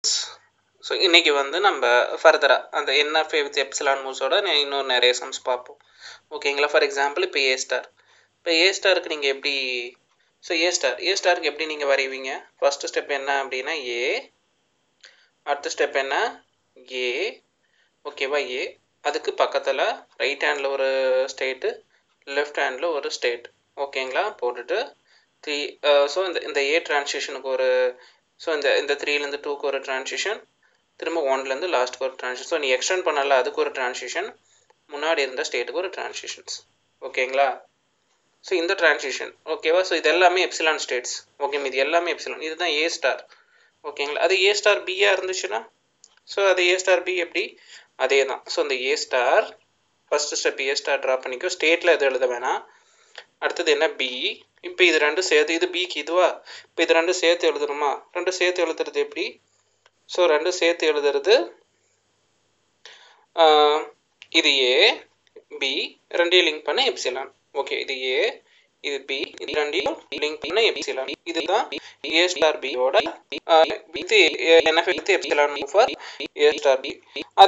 so இன்றைக்கி வந்து நம்ம ஃபர்தராக அந்த என்எஃப்ஏ வித் எப்சிலான் மூவ்ஸோட இன்னும் நிறைய சம்ஸ் பார்ப்போம் ஓகேங்களா ஃபார் எக்ஸாம்பிள் இப்போ ஏ ஸ்டார் இப்போ ஏ ஸ்டாருக்கு நீங்கள் எப்படி ஸோ ஏ ஸ்டார் ஏ ஸ்டாருக்கு எப்படி நீங்கள் வரைவீங்க ஃபஸ்ட்டு ஸ்டெப் என்ன அப்படின்னா ஏ அடுத்த ஸ்டெப் என்ன ஏ ஓகேவா ஏ அதுக்கு பக்கத்தில் ரைட் ஹேண்டில் ஒரு ஸ்டேட்டு லெஃப்ட் ஹேண்டில் ஒரு ஸ்டேட் ஓகேங்களா போட்டுட்டு த்ரீ ஸோ இந்த இந்த ஏ ட்ரான்சிஷனுக்கு ஒரு ஸோ இந்த இந்த த்ரீலேருந்து டூக்கு ஒரு ட்ரான்சிஷன் திரும்ப ஒன்லேருந்து லாஸ்ட்டுக்கு ஒரு ட்ரான்சிஷன் ஸோ நீ எக்ஸ்டெண்ட் பண்ணல அதுக்கு ஒரு ட்ரான்சிஷன் முன்னாடி இருந்த ஸ்டேட்டுக்கு ஒரு ட்ரான்சிஷன்ஸ் ஓகேங்களா ஸோ இந்த ட்ரான்சிஷன் ஓகேவா ஸோ இது எல்லாமே எப்சிலான் ஸ்டேட்ஸ் ஓகே இது எல்லாமே எப்சிலான் இதுதான் ஏ ஸ்டார் ஓகேங்களா அது ஏ ஸ்டார் பியாக இருந்துச்சுன்னா ஸோ அது ஏ ஸ்டார் பி எப்படி அதே தான் ஸோ இந்த A star first step A star draw பண்ணிக்கோ ஸ்டேட்டில் எது எழுத வேணாம் அடுத்தது என்ன பி இப்போ இது ரெண்டும் சேர்த்து இது பிக்கு இதுவா இப்போ இது ரெண்டும் சேர்த்து எழுதணுமா ரெண்டும் சேர்த்து எழுதுறது எப்படி ஸோ ரெண்டும் சேர்த்து எழுதுறது இது ஏ பி ரெண்டையும் லிங்க் பண்ண எப்சிலான் ஓகே இது ஏ இது பி இது ரெண்டையும் லிங்க் பண்ண எப்சிலான் இதுதான் ஏ ஸ்டார் பியோட இது NF epsilon for A star B